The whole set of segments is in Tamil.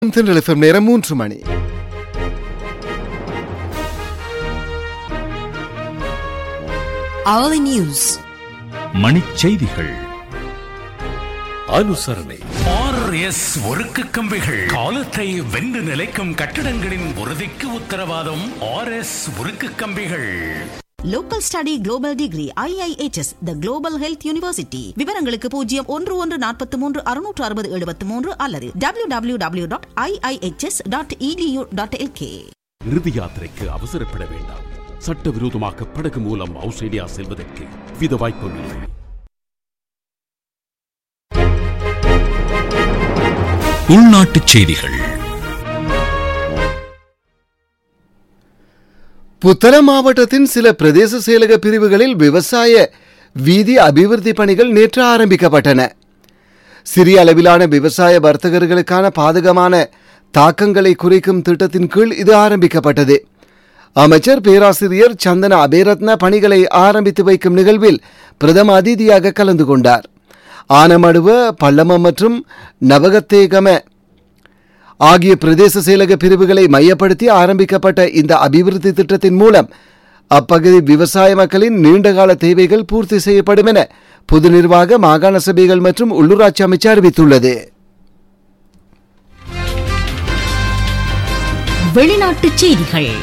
தென்றல் எஃப்எம் நேரம் மூன்று மணி hourly news மணிச்செய்திகள் அனுசரணை ஆர்எஸ் ஒருக்கு கம்பிகள் காலத்தை வென்று நிலைக்கும் கட்டிடங்களின் உறுதிக்கு உத்தரவாதம் ஆர்எஸ் உருக்கு கம்பிகள் local study global degree IIHS the global health university விவரங்களுக்கு பூஜ்ஜியம் ஒன்று ஒன்று நாற்பத்தி மூன்று அறுநூற்று அறுபது எழுபத்தி மூன்று அல்லது W W W dot IIHS dot edu dot LK இறுதி யாத்திரைக்கு அவசரப்பட வேண்டாம் சட்டவிரோதமாக படகு மூலம் ஆஸ்திரேலியா செல்வதற்கு வித வாய்ப்பும் இல்லை உள்நாட்டுச் செய்திகள் புத்தள மாவட்டத்தின் சில பிரதேச செயலக பிரிவுகளில் விவசாய வீதி அபிவிருத்தி பணிகள் நேற்று ஆரம்பிக்கப்பட்டன சிறிய அளவிலான விவசாய வர்த்தகர்களுக்கான பாதகமான தாக்கங்களை குறைக்கும் திட்டத்தின் கீழ் இது ஆரம்பிக்கப்பட்டது அமைச்சர் பேராசிரியர் சந்தன அபேரத்ன பணிகளை ஆரம்பித்து வைக்கும் நிகழ்வில் பிரதம அதிதியாக கலந்து கொண்டார் ஆனமடுவ பள்ளமம் மற்றும் நவகத்தேகம ஆகிய பிரதேச செயலக பிரிவுகளை மையப்படுத்தி ஆரம்பிக்கப்பட்ட இந்த அபிவிருத்தி திட்டத்தின் மூலம் அப்பகுதி விவசாய மக்களின் நீண்டகால தேவைகள் பூர்த்தி செய்யப்படும் என பொது நிர்வாக மாகாண சபைகள் மற்றும் உள்ளூராட்சி அமைச்சு அறிவித்துள்ளது வெளிநாட்டுச் செய்திகள்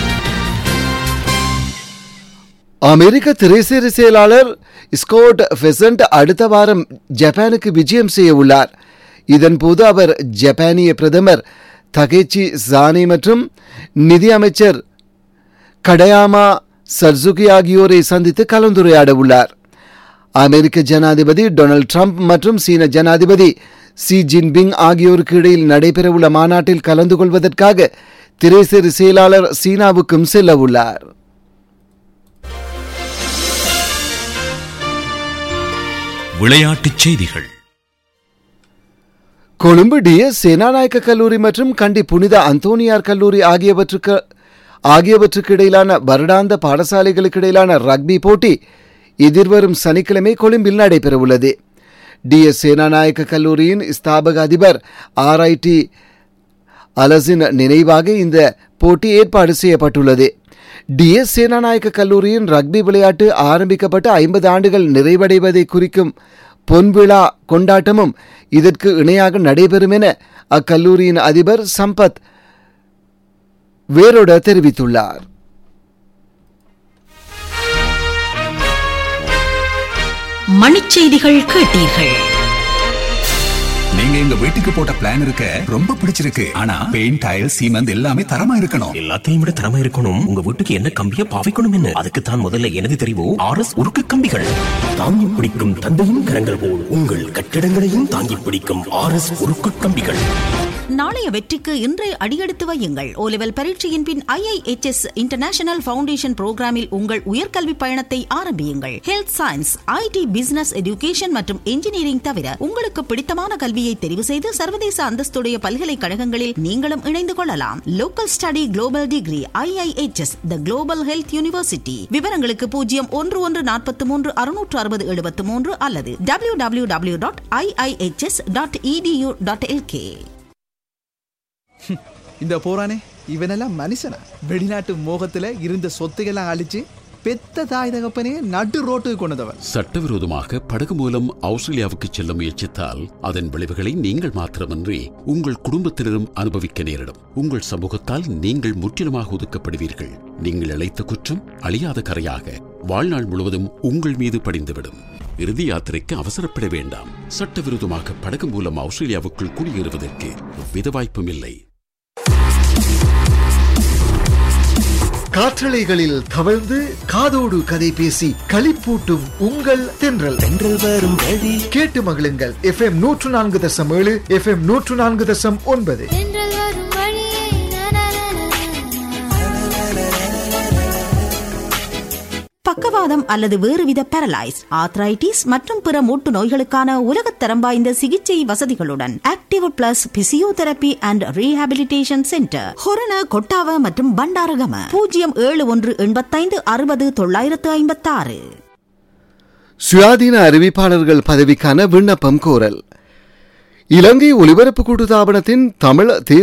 அமெரிக்க திரைசேரி செயலாளர் ஸ்கோட் ஃபெசன்ட் அடுத்த வாரம் ஜப்பானுக்கு விஜயம் செய்ய உள்ளார் இதன்போது அவர் ஜப்பானிய பிரதமர் தகேச்சி சானி மற்றும் நிதி அமைச்சர் கடயாமா சர்சுகி ஆகியோரை சந்தித்து கலந்துரையாட உள்ளார் அமெரிக்க ஜனாதிபதி டொனால்ட் ட்ரம்ப் மற்றும் சீன ஜனாதிபதி சி ஜின்பிங் ஆகியோருக்கு இடையில் நடைபெறவுள்ள மாநாட்டில் கலந்து கொள்வதற்காக திரைசேரி செயலாளர் சீனாவுக்கும் செல்ல உள்ளார் விளையாட்டுச் செய்திகள் கொழும்பு டிஎஸ் சேனாநாயக்க கல்லூரி மற்றும் கண்டி புனித அந்தோனியார் கல்லூரி ஆகியவற்றுக்கு ஆகியவற்றுக்கு இடையிலான வருடாந்த பாடசாலைகளுக்கு இடையிலான ரக்பி போட்டி எதிர்வரும் சனிக்கிழமை கொழும்பில் நடைபெறவுள்ளது டிஎஸ் சேனாநாயக்க கல்லூரியின் ஸ்தாபக அதிபர் ஆர்ஐடி அலசின் நினைவாக இந்த போட்டி ஏற்பாடு செய்யப்பட்டுள்ளது டிஎஸ் சேனாநாயக்க கல்லூரியின் ரக்பி விளையாட்டு ஆரம்பிக்கப்பட்டு ஐம்பது ஆண்டுகள் நிறைவடைவதை குறிக்கும் பொன்விழா கொண்டாட்டமும் இதற்கு இணையாக நடைபெறும் என அக்கல்லூரியின் அதிபர் சம்பத் வேரோட தெரிவித்துள்ளார் மணிச்செய்திகள் கேட்டீர்கள் நீங்க எங்க வீட்டுக்கு போட்ட பிளான் இருக்க ரொம்ப பிடிச்சிருக்கு ஆனா பெயிண்ட் டைல் சீமெண்ட் எல்லாமே தரமா இருக்கணும் எல்லாத்தையும் விட திறமை இருக்கணும் உங்க வீட்டுக்கு என்ன கம்பிய பாவிக்கணும் என்ன அதுக்கு தான் முதல்ல எனது தெரிவு ஆர் எஸ் உருக்கு கம்பிகள் தாங்கி பிடிக்கும் தந்தையும் கரங்கள் போல் உங்கள் கட்டிடங்களையும் தாங்கி பிடிக்கும் ஆர் எஸ் உருக்கு கம்பிகள் நாளைய வெற்றிக்கு இன்றைய அடியெடுத்து வையுங்கள் ஓ லெவல் பரீட்சையின் பின் ஐஐஹெச்எஸ் இன்டர்நேஷனல் ஃபவுண்டேஷன் புரோகிராமில் உங்கள் உயர்கல்வி பயணத்தை ஆரம்பியுங்கள் health science IT business education மற்றும் இன்ஜினியரிங் தவிர உங்களுக்கு பிடித்தமான கல்வியை தெரிவு செய்து சர்வதேச அந்தஸ்துடைய பல்கலைக்கழகங்களில் நீங்களும் இணைந்து கொள்ளலாம் local study global degree IIHS the global health university விவரங்களுக்கு பூஜ்ஜியம் ஒன்று ஒன்று நாற்பத்தி மூன்று அறுநூற்று அறுபது எழுபத்து மூன்று அல்லது W W W dot IIHS dot edu dot LK இந்த போறானே இவனெல்லாம் மனுஷனா வெளிநாட்டு மோகத்துல இருந்த சொத்துக்கெல்லாம் அழிச்சு பெத்த தாய் தகப்பனே நடு ரோட்டுக்கு கொண்டதவன் சட்டவிரோதமாக படகு மூலம் ஆஸ்திரேலியாவுக்கு செல்ல முயற்சித்தால் அதன் விளைவுகளை நீங்கள் மாத்திரமன்றி உங்கள் குடும்பத்தினரும் அனுபவிக்க நேரிடும் உங்கள் சமூகத்தால் நீங்கள் முற்றிலுமாக ஒதுக்கப்படுவீர்கள் நீங்கள் இழைத்த குற்றம் அழியாத கரையாக வாழ்நாள் முழுவதும் உங்கள் மீது படிந்துவிடும் இறுதி யாத்திரைக்கு அவசரப்பட வேண்டாம் சட்டவிரோதமாக படகு மூலம் ஆஸ்திரேலியாவுக்குள் குடியேறுவதற்கு எவ்வித வாய்ப்பும் இல்லை காற்றலைகளில் தவழ்ந்து காதோடு கதை பேசி களிப்பூட்டும் உங்கள் தென்றல் தென்றல் வரும் வழி கேட்டு மகிழுங்கள் எஃப்எம் நூற்று நான்கு தசம் ஏழு எஃப்எம் நூற்று நான்கு தசம் ஒன்பது தென்றல் வரும் வழியை பக்கவாதம் அல்லது வேறுவித பேரலைஸ் ஆத்ரைட்டிஸ் மற்றும் பிற மூட்டு நோய்களுக்கான உலகத்தரம் வாய்ந்த சிகிச்சை வசதிகளுடன் active plus physiotherapy and rehabilitation centre Horana Kottawa மற்றும் பண்டாரகம பூஜ்ஜியம் ஏழு ஒன்று எண்பத்தைந்து அறுபது தொள்ளாயிரத்து ஐம்பத்தாறு சுயாதீன அறிவிப்பாளர்கள் பதவிக்கான விண்ணப்பம் கோரல் இலங்கை ஒலிபரப்பு கூட்டுத்தாபனத்தின் தமிழ்